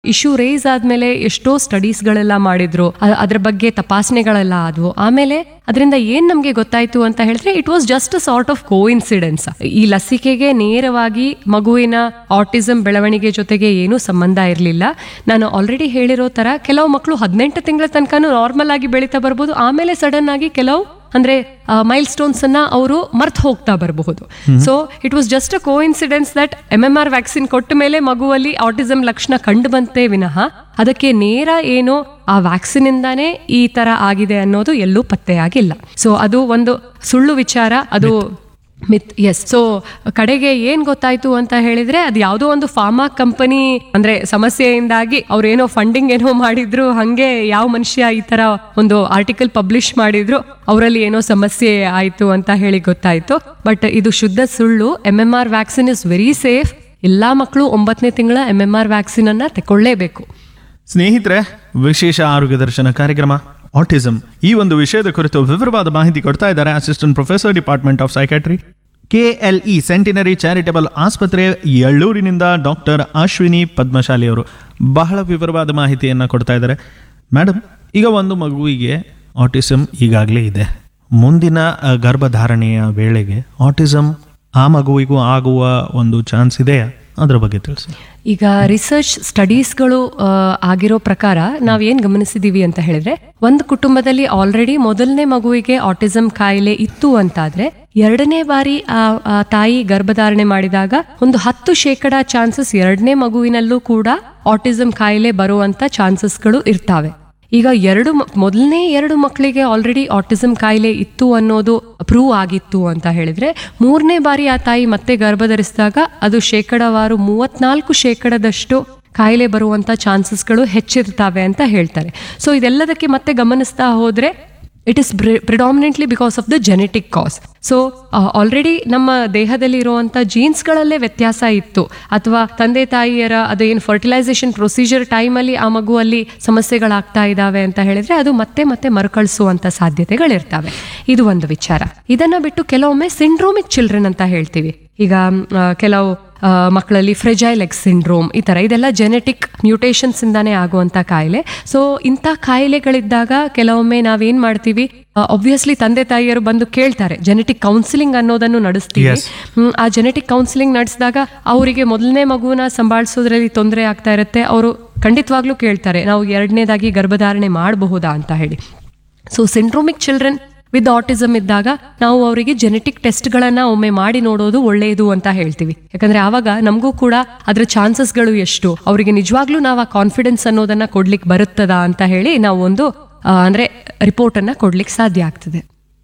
Issue race ಆದ್ಮೇಲೆ ಎಷ್ಟೋ ಸ್ಟಡೀಸ್ಗಳೆಲ್ಲ ಮಾಡಿದ್ರು ಅ- ಅದ್ರ ಬಗ್ಗೆ ತಪಾಸಣೆಗಳೆಲ್ಲ ಆದ್ವು ಆಮೇಲೆ ಅದರಿಂದ ಏನ್ ನಮ್ಗೆ ಗೊತ್ತಾಯ್ತು ಅಂತ ಹೇಳಿದ್ರೆ it was just a sort of coincidence ಈ ಲಸಿಕೆಗೆ ನೇರವಾಗಿ ಮಗುವಿನ ಆಟಿಸಂ ಬೆಳವಣಿಗೆ ಜೊತೆಗೆ ಏನೂ ಸಂಬಂಧ ಇರಲಿಲ್ಲ ನಾನು ಆಲ್ರೆಡಿ ಹೇಳಿರೋ ತರ ಕೆಲವು ಮಕ್ಕಳು ಹದಿನೆಂಟು ತಿಂಗಳ ತನಕನೂ ನಾರ್ಮಲ್ ಆಗಿ ಬೆಳೀತಾ ಬರ್ಬೋದು ಆಮೇಲೆ ಸಡನ್ ಆಗಿ ಕೆಲವು ಅಂದ್ರೆ ಮೈಲ್ ಸ್ಟೋನ್ಸ್ ಅನ್ನ ಅವರು ಮರ್ತ್ ಹೋಗ್ತಾ ಬರಬಹುದು so it was just a coincidence that M M R vaccine ಕೊಟ್ಟ ಮೇಲೆ ಮಗುವಲ್ಲಿ ಆಟಿಸಂ ಲಕ್ಷಣ ಕಂಡು ಬಂತೆ ವಿನಃ ಅದಕ್ಕೆ ನೇರ ಏನು ಆ ವ್ಯಾಕ್ಸಿನ್ ಇಂದಾನೇ ಈ ತರ ಆಗಿದೆ ಅನ್ನೋದು ಎಲ್ಲೂ ಪತ್ತೆಯಾಗಿಲ್ಲ ಸೊ ಅದು ಒಂದು ಸುಳ್ಳು ವಿಚಾರ ಅದು ಮಿತ್ ಎಸ್ ಸೊ ಕಡೆಗೆ ಏನ್ ಗೊತ್ತಾಯ್ತು ಅಂತ ಹೇಳಿದ್ರೆ ಅದು ಯಾವುದೋ ಒಂದು ಫಾರ್ಮಾ ಕಂಪನಿ ಅಂದ್ರೆ ಸಮಸ್ಯೆಯಿಂದಾಗಿ ಅವ್ರೇನೋ ಫಂಡಿಂಗ್ ಏನೋ ಮಾಡಿದ್ರು ಹಂಗೆ ಯಾವ ಮನುಷ್ಯ ಈ ತರ ಒಂದು ಆರ್ಟಿಕಲ್ ಪಬ್ಲಿಷ್ ಮಾಡಿದ್ರು ಅವರಲ್ಲಿ ಏನೋ ಸಮಸ್ಯೆ ಆಯ್ತು ಅಂತ ಹೇಳಿ ಗೊತ್ತಾಯ್ತು ಬಟ್ ಇದು ಶುದ್ಧ ಸುಳ್ಳು M M R vaccine is very safe ಎಲ್ಲಾ ಮಕ್ಕಳು ಒಂಬತ್ತನೇ ತಿಂಗಳ ಎಂ ಎಂ ಆರ್ ವ್ಯಾಕ್ಸಿನ್ ಅನ್ನ ತಕೊಳ್ಳೇಬೇಕು ಸ್ನೇಹಿತರೆ ವಿಶೇಷ ಆರೋಗ್ಯ ದರ್ಶನ ಕಾರ್ಯಕ್ರಮ ಆಟಿಸಂ ಈ ಒಂದು ವಿಷಯದ ಕುರಿತು ವಿವರವಾದ ಮಾಹಿತಿ ಕೊಡ್ತಾ ಇದ್ದಾರೆ assistant professor department of psychiatry KLE centenary charitable ಆಸ್ಪತ್ರೆ ಎಳ್ಳೂರಿನಿಂದ ಡಾಕ್ಟರ್ ಅಶ್ವಿನಿ ಪದ್ಮಶಾಲಿ ಅವರು ಬಹಳ ವಿವರವಾದ ಮಾಹಿತಿಯನ್ನು ಕೊಡ್ತಾ ಇದ್ದಾರೆ ಮೇಡಮ್ ಈಗ ಒಂದು ಮಗುವಿಗೆ ಆಟಿಸಮ್ ಈಗಾಗಲೇ ಇದೆ ಮುಂದಿನ ಅ, ಗರ್ಭಧಾರಣೆಯ ವೇಳೆಗೆ ಆಟಿಸಮ್ ಆ ಮಗುವಿಗೂ ಆಗುವ ಒಂದು ಚಾನ್ಸ್ ಇದೆಯಾ ಅದರ ಬಗ್ಗೆ ತಿಳಿಸಿ ಈಗ ರಿಸರ್ಚ್ ಸ್ಟಡೀಸ್ಗಳು ಆಗಿರೋ ಪ್ರಕಾರ ನಾವೇನ್ ಗಮನಿಸಿದೀವಿ ಅಂತ ಹೇಳಿದ್ರೆ ಒಂದು ಕುಟುಂಬದಲ್ಲಿ ಆಲ್ರೆಡಿ ಮೊದಲನೇ ಮಗುವಿಗೆ ಆಟಿಸಂ ಕಾಯಿಲೆ ಇತ್ತು ಅಂತಾದ್ರೆ ಎರಡನೇ ಬಾರಿ ಆ ಆ ತಾಯಿ ಗರ್ಭಧಾರಣೆ ಮಾಡಿದಾಗ ಒಂದು ಹತ್ತು ಶೇಕಡ ಚಾನ್ಸಸ್ ಎರಡನೇ ಮಗುವಿನಲ್ಲೂ ಕೂಡ ಆಟಿಸಂ ಕಾಯಿಲೆ ಬರುವಂತ ಚಾನ್ಸಸ್ಗಳು ಇರ್ತಾವೆ ಈಗ ಎರಡು ಮ- ಮೊದಲನೇ ಎರಡು ಮಕ್ಕಳಿಗೆ ಆಲ್ರೆಡಿ ಆಟಿಸಂ ಕಾಯಿಲೆ ಇತ್ತು ಅನ್ನೋದು ಪ್ರೂವ್ ಆಗಿತ್ತು ಅಂತ ಹೇಳಿದ್ರೆ ಮೂರನೇ ಬಾರಿ ಆ ತಾಯಿ ಮತ್ತೆ ಗರ್ಭ ಧರಿಸಿದಾಗ ಅದು ಶೇಕಡವಾರು ಮೂವತ್ನಾಲ್ಕು ಶೇಕಡದಷ್ಟು ಕಾಯಿಲೆ ಬರುವಂತ ಚಾನ್ಸಸ್ಗಳು ಹೆಚ್ಚಿರ್ತಾವೆ ಅಂತ ಹೇಳ್ತಾರೆ ಸೊ ಇದೆಲ್ಲದಕ್ಕೆ ಮತ್ತೆ ಗಮನಿಸ್ತಾ ಹೋದ್ರೆ it is predominantly because of the genetic cause so already ನಮ್ಮ ದೇಹದಲ್ಲಿ ಇರುವಂತ ಜೀನ್ಸ್ಗಳಲ್ಲೇ ವ್ಯತ್ಯಾಸ ಇತ್ತು ಅಥವಾ ತಂದೆ ತಾಯಿಯರ ಅದು ಏನು ಫರ್ಟಿಲೈಸೇಷನ್ ಪ್ರೊಸೀಜರ್ ಟೈಮಲ್ಲಿ ಆ ಮಗುವಲ್ಲಿ ಸಮಸ್ಯೆಗಳಾಗ್ತಾ ಇದ್ದಾವೆ ಅಂತ ಹೇಳಿದ್ರೆ ಅದು ಮತ್ತೆ ಮತ್ತೆ ಮರುಕಳಿಸುವಂತ ಸಾಧ್ಯತೆಗಳಿರ್ತವೆ ಇದು ಒಂದು ವಿಚಾರ ಇದನ್ನ ಬಿಟ್ಟು ಕೆಲವೊಮ್ಮೆ ಸಿಂಡ್ರೋಮಿಕ್ ಚಿಲ್ಡ್ರನ್ ಅಂತ ಹೇಳ್ತೀವಿ ಈಗ ಮ್, ಆ, ಕೆಲವು ಆ, ಮಕ್ಕಳಲ್ಲಿ ಫ್ರೆಜೈಲ್ ಎಕ್ಸ್ ಸಿಂಡ್ರೋಮ್ ಈ ತರ ಇದೆಲ್ಲ ಜೆನೆಟಿಕ್ ಮ್ಯೂಟೇಷನ್ಸ್ ಇಂದಾನೇ ಆಗುವಂತ ಕಾಯಿಲೆ ಸೊ ಇಂಥ ಕಾಯಿಲೆಗಳಿದ್ದಾಗ ಕೆಲವೊಮ್ಮೆ ನಾವೇನ್ ಮಾಡ್ತೀವಿ ಒಬ್ವಿಯಸ್ಲಿ ತಂದೆ ತಾಯಿಯರು ಬಂದು ಕೇಳ್ತಾರೆ ಜೆನೆಟಿಕ್ ಕೌನ್ಸಿಲಿಂಗ್ ಅನ್ನೋದನ್ನು ನಡೆಸ್ತೀವಿ Yes. ಹ್ಮ್, ಆ ಜೆನೆಟಿಕ್ ಕೌನ್ಸಿಲಿಂಗ್ ನಡೆಸಿದಾಗ ಅವರಿಗೆ ಮೊದಲನೇ ಮಗುವನ್ನ ಸಂಭಾಳಿಸೋದ್ರಲ್ಲಿ ತೊಂದರೆ ಆಗ್ತಾ ಇರುತ್ತೆ ಅವರು ಖಂಡಿತವಾಗ್ಲೂ ಕೇಳ್ತಾರೆ ನಾವು ಎರಡನೇದಾಗಿ ಗರ್ಭಧಾರಣೆ ಮಾಡಬಹುದಾ ಅಂತ ಹೇಳಿ so syndromic children with autism ಇದ್ದಾಗ ನಾವು ಅವರಿಗೆ ಜೆನೆಟಿಕ್ ಟೆಸ್ಟ್ಗಳನ್ನ ಒಮ್ಮೆ ಮಾಡಿ ನೋಡೋದು ಒಳ್ಳೆಯದು ಅಂತ ಹೇಳ್ತೀವಿ ಯಾಕಂದ್ರೆ ಆವಾಗ ನಮಗೂ ಕೂಡ ಅದ್ರ ಚಾನ್ಸಸ್ಗಳು ಎಷ್ಟು ಅವರಿಗೆ ನಿಜವಾಗ್ಲೂ ನಾವು ಆ ಕಾನ್ಫಿಡೆನ್ಸ್ ಅನ್ನೋದನ್ನ ಕೊಡ್ಲಿಕ್ಕೆ ಬರುತ್ತದಾ ಅಂತ ಹೇಳಿ ನಾವು ಒಂದು ಆ, ಅಂದ್ರೆ ರಿಪೋರ್ಟ್ ಅನ್ನ ಕೊಡ್ಲಿಕ್ಕೆ ಸಾಧ್ಯ ಆಗ್ತದೆ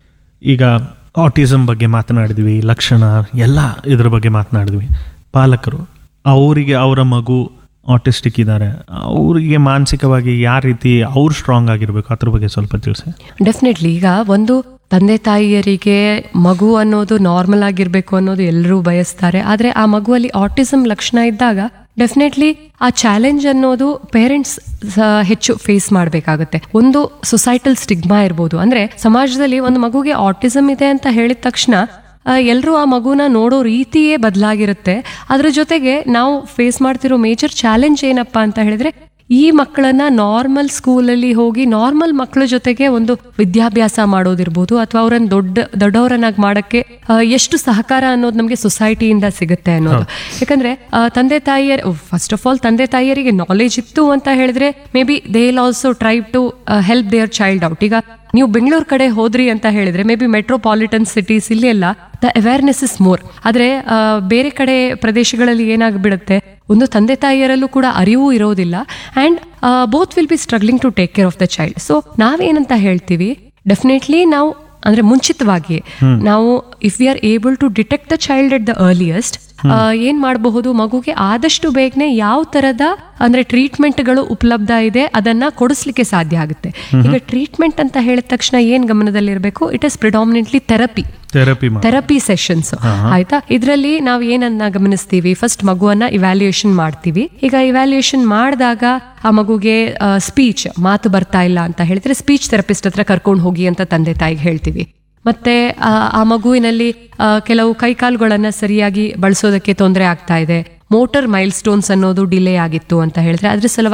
ಈಗ ಆಟಿಸಮ್ ಬಗ್ಗೆ ಮಾತನಾಡಿದ್ವಿ ಲಕ್ಷಣ ಎಲ್ಲ ಇದ್ರ ಬಗ್ಗೆ ಮಾತನಾಡಿದ್ವಿ ಪಾಲಕರು ಅವರಿಗೆ ಅವರ ಮಗು ಆಟಿಸ್ಟಿಕ್ ಇದ್ದಾರೆ ಅವರಿಗೆ ಮಾನಸಿಕವಾಗಿ ಯಾವ ರೀತಿ ಅವ್ರು ಸ್ಟ್ರಾಂಗ್ ಆಗಿರ್ಬೇಕು ಅದ್ರ ಬಗ್ಗೆ ಸ್ವಲ್ಪ ತಿಳಿಸಿ ಡೆಫಿನೆಟ್ಲಿ ಈಗ ಒಂದು ತಂದೆ ತಾಯಿಯರಿಗೆ ಮಗು ಅನ್ನೋದು ನಾರ್ಮಲ್ ಆಗಿರ್ಬೇಕು ಅನ್ನೋದು ಎಲ್ಲರೂ ಬಯಸ್ತಾರೆ ಆದ್ರೆ ಆ ಮಗುವಲ್ಲಿ ಆಟಿಸಮ್ ಲಕ್ಷಣ ಇದ್ದಾಗ ಡೆಫಿನೆಟ್ಲಿ ಆ ಚಾಲೆಂಜ್ ಅನ್ನೋದು ಪೇರೆಂಟ್ಸ್ ಹೆಚ್ಚು ಫೇಸ್ ಮಾಡಬೇಕಾಗುತ್ತೆ ಒಂದು ಸೊಸೈಟಲ್ ಸ್ಟಿಗ್ಮಾ ಇರ್ಬೋದು ಅಂದ್ರೆ ಸಮಾಜದಲ್ಲಿ ಒಂದು ಮಗುಗೆ ಆಟಿಸಮ್ ಇದೆ ಅಂತ ಹೇಳಿದ ತಕ್ಷಣ ಎಲ್ಲರೂ ಆ ಮಗುನ ನೋಡೋ ರೀತಿಯೇ ಬದಲಾಗಿರುತ್ತೆ ಅದ್ರ ಜೊತೆಗೆ ನಾವು ಫೇಸ್ ಮಾಡ್ತಿರೋ ಮೇಜರ್ ಚಾಲೆಂಜ್ ಏನಪ್ಪಾ ಅಂತ ಹೇಳಿದ್ರೆ ಈ ಮಕ್ಕಳನ್ನ ನಾರ್ಮಲ್ ಸ್ಕೂಲಲ್ಲಿ ಹೋಗಿ ನಾರ್ಮಲ್ ಮಕ್ಕಳ ಜೊತೆಗೆ ಒಂದು ವಿದ್ಯಾಭ್ಯಾಸ ಮಾಡೋದಿರ್ಬೋದು ಅಥವಾ ಅವರನ್ನ ದೊಡ್ಡ ದೊಡ್ಡವರನ್ನಾಗಿ ಮಾಡಕ್ಕೆ ಆ, ಎಷ್ಟು ಸಹಕಾರ ಅನ್ನೋದು ನಮಗೆ ಸೊಸೈಟಿಯಿಂದ ಸಿಗುತ್ತೆ ಅನ್ನೋದು ಯಾಕಂದ್ರೆ ಆ, ತಂದೆ ತಾಯಿಯರ್ ಫಸ್ಟ್ ಆಫ್ ಆಲ್ ತಂದೆ ತಾಯಿಯರಿಗೆ ನಾಲೆಜ್ ಇತ್ತು ಅಂತ ಹೇಳಿದ್ರೆ maybe they will also try to help their child out ಈಗ ನೀವು ಬೆಂಗಳೂರು ಕಡೆ ಹೋದ್ರಿ ಅಂತ ಹೇಳಿದ್ರೆ ಮೇ ಬಿ ಮೆಟ್ರೋಪಾಲಿಟನ್ ಸಿಟೀಸ್ ಇಲ್ಲಿ ಎಲ್ಲ ದ ಅವೇರ್ನೆಸ್ ಇಸ್ ಮೋರ್ ಆದ್ರೆ ಆ, ಬೇರೆ ಕಡೆ ಪ್ರದೇಶಗಳಲ್ಲಿ ಏನಾಗ್ಬಿಡುತ್ತೆ ಒಂದು ತಂದೆ ತಾಯಿಯರಲ್ಲೂ ಕೂಡ ಅರಿವು ಇರೋದಿಲ್ಲ and both will be struggling to take care of the child so ನಾವೇನಂತ ಹೇಳ್ತೀವಿ ಡೆಫಿನೆಟ್ಲಿ ನಾವು ಅಂದ್ರೆ ಮುಂಚಿತವಾಗಿ ನಾವು if we are able to detect the child at the earliest ಏನ್ ಮಾಡಬಹುದು ಮಗುಗೆ ಆದಷ್ಟು ಬೇಗನೆ ಯಾವ ತರದ ಅಂದ್ರೆ ಟ್ರೀಟ್ಮೆಂಟ್ಗಳು ಉಪಲಬ್ಧ ಇದೆ ಅದನ್ನ ಕೊಡಿಸ್ಲಿಕ್ಕೆ ಸಾಧ್ಯ ಆಗುತ್ತೆ ಈಗ ಟ್ರೀಟ್ಮೆಂಟ್ ಅಂತ ಹೇಳಿದ ತಕ್ಷಣ ಏನ್ ಗಮನದಲ್ಲಿರಬೇಕು it is predominantly therapy therapy therapy sessions ಆಯ್ತಾ ಇದರಲ್ಲಿ ನಾವು ಏನನ್ನ ಗಮನಿಸ್ತೀವಿ ಫಸ್ಟ್ ಮಗುವನ್ನ ಇವ್ಯಾಲ್ಯೂಯೇಷನ್ ಮಾಡ್ತೀವಿ ಈಗ ಇವ್ಯಾಲ್ಯೂಯೇಷನ್ ಮಾಡಿದಾಗ ಆ ಮಗುಗೆ ಸ್ಪೀಚ್ ಮಾತು ಬರ್ತಾ ಇಲ್ಲ ಅಂತ ಹೇಳಿದ್ರೆ ಸ್ಪೀಚ್ ಥೆರಪಿಸ್ಟ್ ಹತ್ರ ಕರ್ಕೊಂಡು ಹೋಗಿ ಅಂತ ತಂದೆ ತಾಯಿಗೆ ಹೇಳ್ತೀವಿ ಮತ್ತೆ ಆ, ಆ ಮಗುವಿನಲ್ಲಿ ಆ, ಕೆಲವು ಕೈಕಾಲುಗಳನ್ನ ಸರಿಯಾಗಿ ಬಳಸೋದಕ್ಕೆ ತೊಂದರೆ ಆಗ್ತಾ ಇದೆ ಮೋಟರ್ ಮೈಲ್ ಸ್ಟೋನ್ಸ್ ಅನ್ನೋದು ಡಿಲೇ ಆಗಿತ್ತು ಅಂತ ಹೇಳಿದ್ರೆ ಅದ್ರ ಸಲುವಾಗಿ